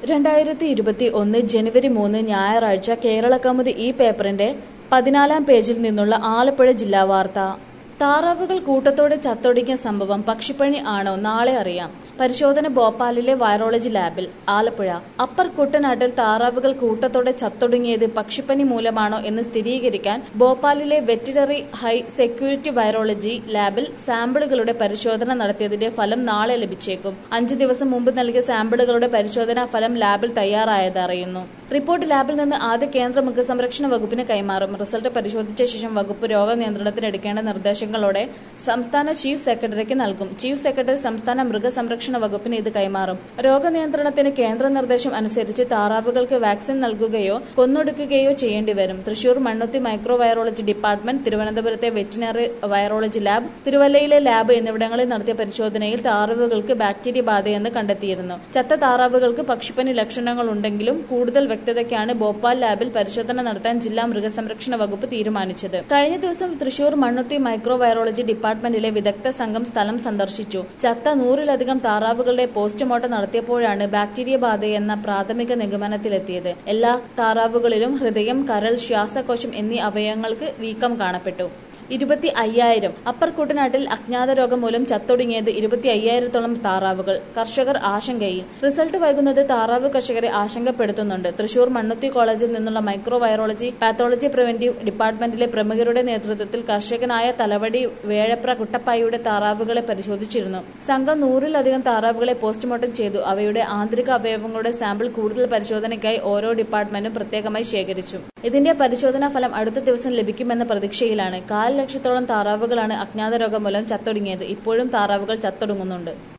രണ്ടായിരത്തി ഇരുപത്തി ഒന്ന് ജനുവരി മൂന്ന് ഞായറാഴ്ച കേരള കൗമുദി ഈ പേപ്പറിന്റെ പതിനാലാം പേജിൽ നിന്നുള്ള ആലപ്പുഴ ജില്ലാ വാർത്ത താറാവുകൾ കൂട്ടത്തോടെ ചത്തൊടുങ്ങിയ സംഭവം പക്ഷിപ്പണി ആണോ നാളെ അറിയാം പരിശോധന ഭോപ്പാലിലെ വൈറോളജി ലാബിൽ ആലപ്പുഴ അപ്പർ കുട്ടനാട്ടിൽ താറാവുകൾ കൂട്ടത്തോടെ ചത്തൊടുങ്ങിയത് പക്ഷിപ്പനി മൂലമാണോ എന്ന് സ്ഥിരീകരിക്കാൻ ഭോപ്പാലിലെ വെറ്റിനറി ഹൈ സെക്യൂരിറ്റി വൈറോളജി ലാബിൽ സാമ്പിളുകളുടെ പരിശോധന നടത്തിയതിന്റെ ഫലം നാളെ ലഭിച്ചേക്കും അഞ്ച് ദിവസം മുമ്പ് നൽകിയ സാമ്പിളുകളുടെ പരിശോധനാ ഫലം ലാബിൽ തയ്യാറായത് അറിയുന്നു റിപ്പോർട്ട് ലാബിൽ നിന്ന് ആദ്യ കേന്ദ്ര മൃഗസംരക്ഷണ വകുപ്പിന് കൈമാറും റിസൾട്ട് പരിശോധിച്ച ശേഷം വകുപ്പ് രോഗനിയന്ത്രണത്തിന് എടുക്കേണ്ട നിർദ്ദേശങ്ങളോടെ സംസ്ഥാന ചീഫ് സെക്രട്ടറിക്ക് നൽകും ചീഫ് സെക്രട്ടറി സംസ്ഥാന മൃഗസംരക്ഷണ വകുപ്പിന് ഇത് കൈമാറും രോഗനിയന്ത്രണത്തിന് കേന്ദ്ര നിർദ്ദേശം അനുസരിച്ച് താറാവുകൾക്ക് വാക്സിൻ നൽകുകയോ കൊന്നൊടുക്കുകയോ ചെയ്യേണ്ടി വരും തൃശൂർ മണ്ണുത്തി മൈക്രോവൈറോളജി ഡിപ്പാർട്ട്മെന്റ് തിരുവനന്തപുരത്തെ വെറ്റിനറി വൈറോളജി ലാബ് തിരുവല്ലയിലെ ലാബ് എന്നിവിടങ്ങളിൽ നടത്തിയ പരിശോധനയിൽ താറാവുകൾക്ക് ബാക്ടീരിയ ബാധയെന്ന് കണ്ടെത്തിയിരുന്നു ചത്ത താറാവുകൾക്ക് പക്ഷിപ്പനി ലക്ഷണങ്ങൾ ഉണ്ടെങ്കിലും കൂടുതൽ വ്യക്തതയ്ക്കാണ് ഭോപ്പാൽ ലാബിൽ പരിശോധന നടത്താൻ ജില്ലാ മൃഗസംരക്ഷണ വകുപ്പ് തീരുമാനിച്ചത് കഴിഞ്ഞ ദിവസം തൃശൂർ മണ്ണുത്തി മൈക്രോവൈറോളജി ഡിപ്പാർട്ട്മെന്റിലെ വിദഗ്ധ സംഘം സ്ഥലം സന്ദർശിച്ചു ചത്ത നൂറിലധികം താറാവുകളുടെ പോസ്റ്റ്മോർട്ടം നടത്തിയപ്പോഴാണ് ബാക്ടീരിയ ബാധയെന്ന പ്രാഥമിക നിഗമനത്തിലെത്തിയത് എല്ലാ താറാവുകളിലും ഹൃദയം കരൾ ശ്വാസകോശം എന്നീ അവയവങ്ങൾക്ക് വീക്കം കാണപ്പെട്ടു ഇരുപത്തി അയ്യായിരം അപ്പർ കുട്ടനാട്ടിൽ അജ്ഞാത രോഗം മൂലം ചത്തൊടുങ്ങിയത് ഇരുപത്തി അയ്യായിരത്തോളം താറാവുകൾ കർഷകർ ആശങ്കയിൽ റിസൾട്ട് വൈകുന്നത് താറാവ് കർഷകരെ ആശങ്കപ്പെടുത്തുന്നുണ്ട് തൃശൂർ മണ്ണുത്തി കോളേജിൽ നിന്നുള്ള മൈക്രോ വൈറോളജി പാത്തോളജി പ്രിവന്റീവ് ഡിപ്പാർട്ട്മെന്റിലെ പ്രമുഖരുടെ നേതൃത്വത്തിൽ കർഷകനായ തലവടി വേഴപ്ര കുട്ടപ്പായിയുടെ താറാവുകളെ പരിശോധിച്ചിരുന്നു സംഘം നൂറിലധികം താറാവുകളെ പോസ്റ്റ്മോർട്ടം ചെയ്തു അവയുടെ ആന്തരിക അവയവങ്ങളുടെ സാമ്പിൾ കൂടുതൽ പരിശോധനയ്ക്കായി ഓരോ ഡിപ്പാർട്ട്മെന്റും പ്രത്യേകമായി ശേഖരിച്ചു ഇതിന്റെ പരിശോധനാ ഫലം അടുത്ത ദിവസം ലഭിക്കുമെന്ന പ്രതീക്ഷയിലാണ് കാൽ ലക്ഷത്തോളം താറാവുകളാണ് അജ്ഞാത രോഗം മൂലം ചത്തൊടുങ്ങിയത് ഇപ്പോഴും താറാവുകൾ ചത്തൊടുങ്ങുന്നുണ്ട്